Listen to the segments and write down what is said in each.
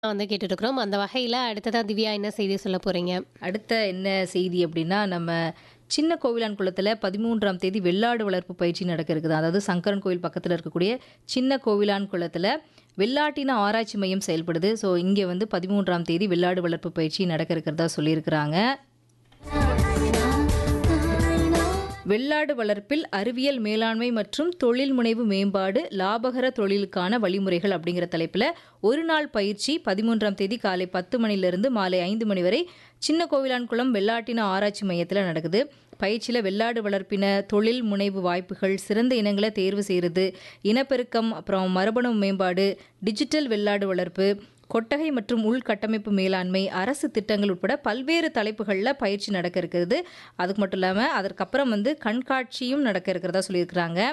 வந்து கேட்டுட்டு இருக்கிறோம். அந்த வகையில அடுத்ததா திவ்யா என்ன செய்தி சொல்ல போறீங்க? அடுத்த என்ன செய்தி அப்படின்னா, நம்ம சின்ன கோவிலான் குளத்தில 13ஆம் தேதி வெள்ளாடு வளர்ப்பு பயிற்சி நடக்க இருக்குது. அதாவது சங்கரன் கோவில் பக்கத்தில இருக்கக்கூடிய சின்ன கோவிலான் குளத்தில வெள்ளாட்டின ஆராய்ச்சி மையம் செயல்படுது. ஸோ இங்கே வந்து 13ஆம் தேதி வெள்ளாடு வளர்ப்பு பயிற்சி நடக்க இருக்கிறதா சொல்லியிருக்கிறாங்க. வெள்ளாடு வளர்ப்பில் அறிவியல் மேலாண்மை மற்றும் தொழில் முனைவு மேம்பாடு லாபகர தொழிலுக்கான வழிமுறைகள் அப்படிங்கிற தலைப்பில் ஒரு நாள் பயிற்சி 13ஆம் தேதி காலை 10 மணிலிருந்து மாலை 5 மணி வரை சின்ன கோவிலான்குளம் வெள்ளாட்டின ஆராய்ச்சி மையத்தில் நடக்குது. பயிற்சியில் வெள்ளாடு வளர்ப்பின தொழில் முனைவு வாய்ப்புகள் சிறந்த இனங்களை தேர்வு செய்கிறது இனப்பெருக்கம் அப்புறம் மரபணு மேம்பாடு டிஜிட்டல் வெள்ளாடு வளர்ப்பு கொட்டகை மற்றும் உள்கட்டமைப்பு மேலாண்மை அரசு திட்டங்கள் உட்பட பல்வேறு தலைப்புகளில் பயிற்சி நடக்க இருக்கிறது அதுக்கு மட்டும் இல்லாமல் அதற்கப்புறம் வந்து கண்காட்சியும் நடக்க இருக்கிறதா சொல்லியிருக்கிறாங்க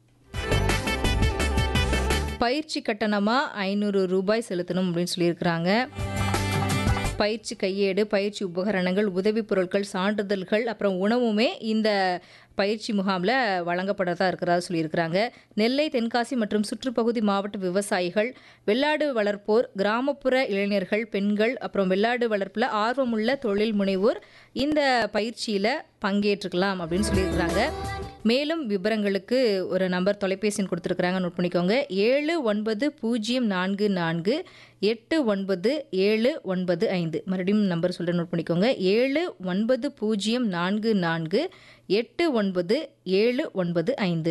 பயிற்சி கட்டணமாக ஐநூறு ரூபாய் செலுத்தணும் அப்படின்னு சொல்லியிருக்கிறாங்க பயிற்சி கையேடு பயிற்சி உபகரணங்கள் உதவிப் பொருட்கள் சான்றிதழ்கள் அப்புறம் உணவுமே இந்த பயிற்சி முகாமில் வழங்கப்படதா இருக்கிறதா சொல்லியிருக்கிறாங்க நெல்லை தென்காசி மற்றும் சுற்றுப்பகுதி மாவட்ட விவசாயிகள் வெள்ளாடு வளர்ப்போர் கிராமப்புற இளைஞர்கள் பெண்கள் அப்புறம் வெள்ளாடு வளர்ப்பில் ஆர்வமுள்ள தொழில் முனைவோர் இந்த பயிற்சியில் பங்கேற்றுக்கலாம் அப்படின்னு சொல்லியிருக்கிறாங்க மேலும் விவரங்களுக்கு ஒரு நம்பர் தொலைபேசி எண் கொடுத்துருக்குறாங்க நோட் பண்ணிக்கோங்க ஏழு ஒன்பது பூஜ்ஜியம் நான்கு நான்கு எட்டு ஒன்பது ஏழு ஒன்பது ஐந்து மறுபடியும் நம்பர் சொல்கிறேன் நோட் பண்ணிக்கோங்க ஏழு ஒன்பது பூஜ்ஜியம் நான்கு நான்கு எட்டு ஒன்பது ஏழு ஒன்பது ஐந்து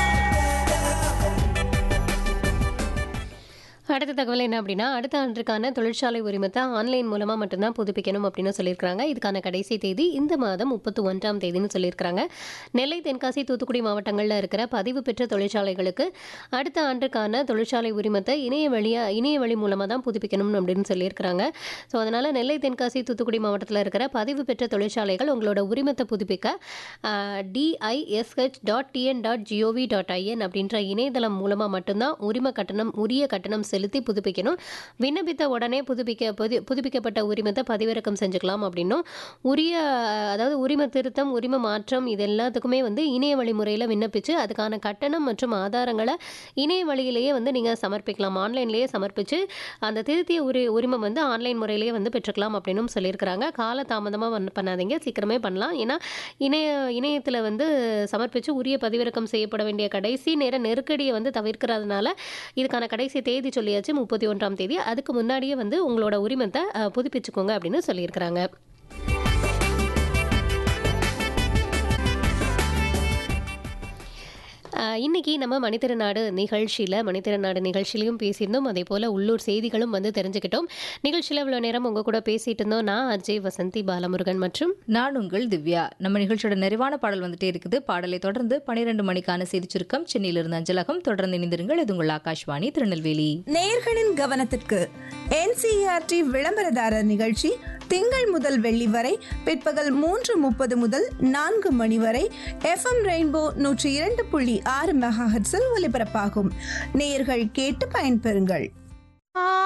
அடுத்த தகவல் என்ன அப்படின்னா அடுத்த ஆண்டுக்கான தொழிற்சாலை உரிமத்தை ஆன்லைன் மூலமா மட்டும்தான் புதுப்பிக்கணும் அப்படின்னு சொல்லியிருக்காங்க இதுக்கான கடைசி தேதி இந்த மாதம் முப்பத்தி ஒன்றாம் தேதின்னு சொல்லியிருக்காங்க நெல்லை தென்காசி தூத்துக்குடி மாவட்டங்களில் இருக்கிற பதிவு பெற்ற தொழிற்சாலைகளுக்கு அடுத்த ஆண்டுக்கான தொழிற்சாலை உரிமத்தை இணைய வழியா இணைய வழி மூலமாக தான் புதுப்பிக்கணும் அப்படின்னு சொல்லியிருக்கிறாங்க ஸோ அதனால் நெல்லை தென்காசி தூத்துக்குடி மாவட்டத்தில் இருக்கிற பதிவு பெற்ற தொழிற்சாலைகள் உங்களோட உரிமத்தை புதுப்பிக்க D I S H dot T N dot G O V dot I N அப்படின்ற இணையதளம் மூலமாக மட்டும்தான் உரிம கட்டணம் உரிய கட்டணம் செலுத்தி புதுப்பிக்கணும் விண்ணப்பித்த உடனே புதுப்பிக்க புது புதுப்பிக்கப்பட்ட உரிமத்தை பதிவிறக்கம் செஞ்சுக்கலாம் அப்படின்னும் உரிய அதாவது உரிம திருத்தம் உரிம மாற்றம் இது எல்லாத்துக்குமே வந்து இணைய வழி முறையில் விண்ணப்பிச்சு அதுக்கான கட்டணம் மற்றும் ஆதாரங்களை இணைய வழியிலேயே வந்து நீங்கள் சமர்ப்பிக்கலாம் ஆன்லைன்லேயே சமர்ப்பித்து அந்த திருத்திய உரி உரிமம் வந்து ஆன்லைன் முறையிலேயே வந்து பெற்றுக்கலாம் அப்படின்னும் சொல்லியிருக்கிறாங்க கால தாமதமாக வந்து பண்ணாதீங்க சீக்கிரமே பண்ணலாம் ஏன்னா இணைய இணையத்தில் வந்து சமர்ப்பித்து உரிய பதிவிறக்கம் செய்யப்பட வேண்டிய கடைசி நேர நெருக்கடியை வந்து தவிர்க்கிறதுனால இதுக்கான கடைசி தேதி சொல்லியாச்சு முப்பத்தி ஒன்றாம் தேதி அதுக்கு முன்னாடியே வந்து உங்களோட உரிமத்தை அஹ், புதுப்பிச்சுக்கோங்க அப்படின்னு சொல்லியிருக்கிறாங்க ஆஹ் இன்னைக்கு நம்ம மணித்திறனாடு நிகழ்ச்சியில் மணித்திறனாடு நிகழ்ச்சியிலையும் பேசியிருந்தோம் அதே போல் உள்ளூர் செய்திகளும் வந்து தெரிஞ்சுக்கிட்டோம் நிகழ்ச்சியில் இவ்வளோ நேரம் உங்கள் கூட பேசிட்டு இருந்தோம் நான் அஜய் வசந்தி பாலமுருகன் மற்றும் நான் உங்கள் திவ்யா நம்ம நிகழ்ச்சியோட நிறைவான பாடல் வந்துட்டே இருக்குது பாடலை தொடர்ந்து 12 மணிக்கான செய்தி சுருக்கம் சென்னையிலிருந்து அஞ்சலகம் தொடர்ந்து இணைந்திருங்கள் இது உங்கள் ஆகாஷ்வாணி திருநெல்வேலி நேயர்களின் கவனத்திற்கு என்சிஆர்டி விளம்பரதாரர் நிகழ்ச்சி திங்கள் முதல் வெள்ளி வரை பிற்பகல் மூன்று முப்பது முதல் நான்கு மணி வரை எஃப்எம் ரெயின்போ நூற்றி இரண்டு புள்ளி ஆறு மெகாஹெட்ஸில் ஒலிபரப்பாகும் நேயர்கள் கேட்டு பயன்பெறுங்கள்